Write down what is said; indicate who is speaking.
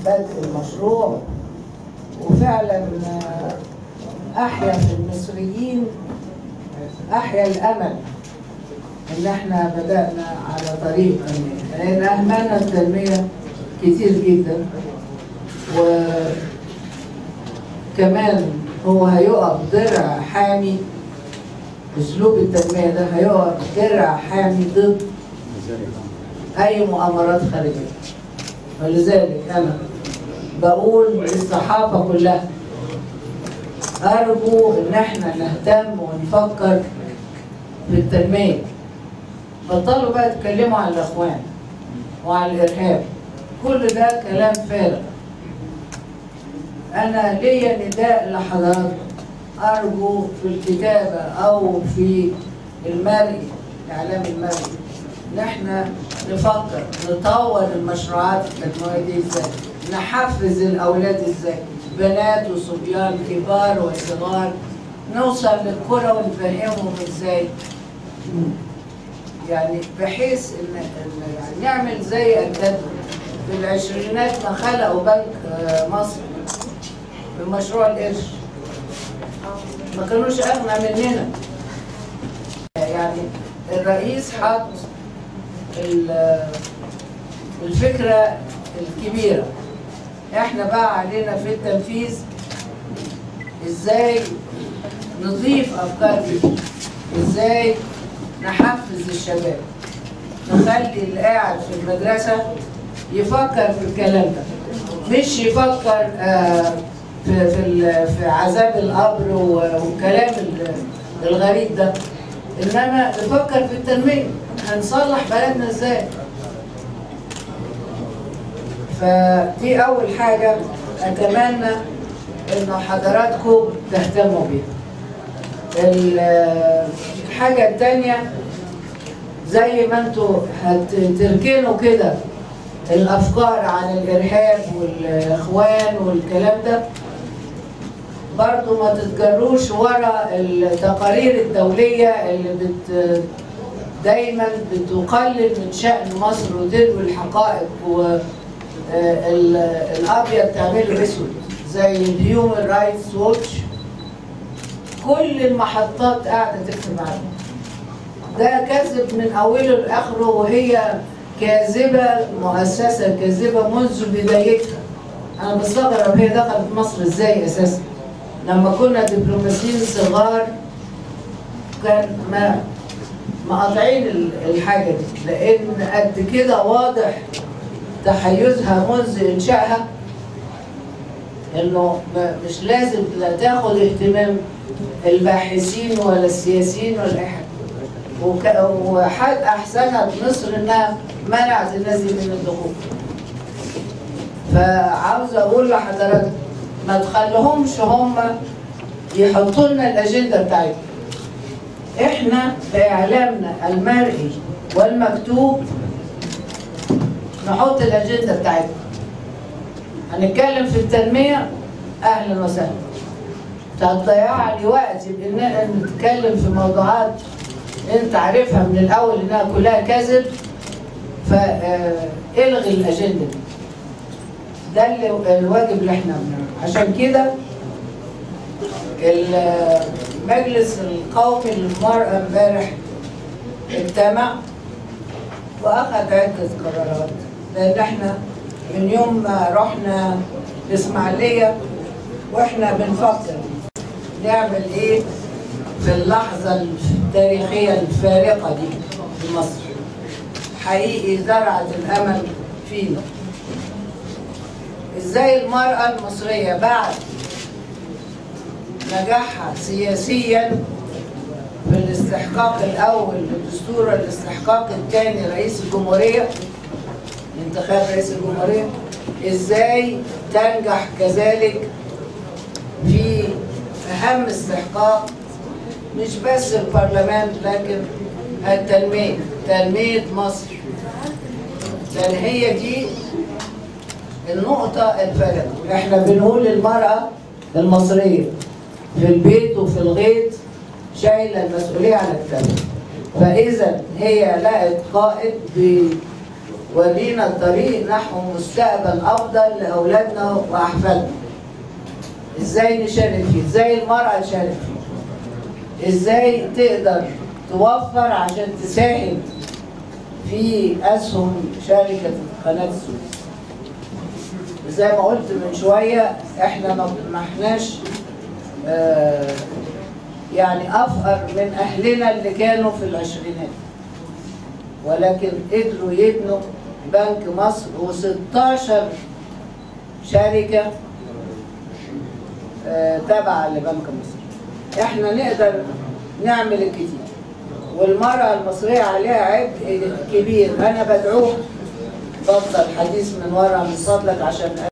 Speaker 1: بدء المشروع وفعلا آه، أحيا في المصريين أحيا الأمل إن إحنا بدأنا على طريق التنمية لأن أهملنا التنمية كتير جدا وكمان هو هيقف درع حامي أسلوب التنمية ده هيقف درع حامي ضد أي مؤامرات خارجية ولذلك أنا بقول للصحافة كلها أرجو إن إحنا نهتم ونفكر في التنمية بطلوا بقى تتكلموا عن الإخوان وعن الإرهاب كل ده كلام فارغ أنا ليا نداء لحضراتكم أرجو في الكتابة أو في المرئي الإعلام المرئي إن إحنا نفكر نطور المشروعات التنموية دي إزاي نحفز الأولاد إزاي بنات وصبيان كبار وصغار نوصل للكرة ونفهمهم إزاي يعني بحيث إن إن يعني نعمل زي أجدادنا في العشرينات ما خلقوا بنك آه، مصر بمشروع القرش ما كانوش أغنى مننا يعني الرئيس حط ال- الفكرة الكبيرة احنا بقى علينا في التنفيذ ازاي نضيف افكار جديدة ازاي نحفز الشباب نخلي اللي قاعد في المدرسة يفكر في الكلام ده مش يفكر آه، في في ال- في عذاب القبر و- والكلام ال- الغريب ده انما نفكر في التنميه هنصلح بلدنا ازاي فدي اول حاجه اتمنى ان حضراتكم تهتموا بيها ال- الحاجه الثانيه زي ما انتوا هتركنوا كده الافكار عن الارهاب والاخوان والكلام ده برضو ما تتجروش ورا التقارير الدولية اللي بت دايما بتقلل من شأن مصر وتلوي الحقائق والأبيض تعمله أسود زي الهيومن رايتس ووتش كل المحطات قاعدة تكتب عنه ده كذب من أوله لآخره وهي كاذبة مؤسسة كاذبة منذ بدايتها أنا بستغرب هي دخلت مصر إزاي أساسا لما كنا دبلوماسيين صغار كان ما مقاطعين ال- الحاجة دي لأن قد كده واضح تحيزها منذ إنشائها إنه ما- مش لازم لا تاخد اهتمام الباحثين ولا السياسيين ولا أي حاجة وك- وحد أحسنت مصر إنها منعت الناس دي من الدخول فعاوزة أقول لحضراتكم ما تخليهمش هم يحطوا لنا الأجندة بتاعتهم إحنا بإعلامنا المرئي والمكتوب نحط الأجندة بتاعتنا هنتكلم في التنمية أهلا وسهلا هتضيع لي وقتي بإن نتكلم في موضوعات أنت عارفها من الأول إنها كلها كذب فالغي الأجندة دي ده اللي الواجب اللي احنا بنعمله عشان كده المجلس القومي للمرأة امبارح اجتمع واخذ عدة قرارات لان احنا من يوم ما رحنا الاسماعيلية واحنا بنفكر نعمل ايه في اللحظة التاريخية الفارقة دي في مصر حقيقي زرعت الامل فينا ازاي المرأة المصرية بعد نجاحها سياسيا في الاستحقاق الاول للدستور الاستحقاق الثاني رئيس الجمهورية انتخاب رئيس الجمهورية ازاي تنجح كذلك في اهم استحقاق مش بس البرلمان لكن التنمية تنمية مصر لان هي دي النقطة الفارقة احنا بنقول للمرأة المصرية في البيت وفي الغيط شايلة المسؤولية على كتافها فإذا هي لقت قائد ورينا الطريق نحو مستقبل افضل لاولادنا واحفادنا ازاي نشارك فيه ازاي المرأة تشارك فيه ازاي تقدر توفر عشان تساهم في اسهم شركة قناة السويس زي ما قلت من شوية احنا ما ما احناش آه، يعني افقر من اهلنا اللي كانوا في العشرينات ولكن قدروا يبنوا بنك مصر و16 شركة آه، تابعة لبنك مصر احنا نقدر نعمل الكتير والمرأة المصرية عليها عبء كبير انا بدعوها اتفضل حديث من ورا من فضلك عشان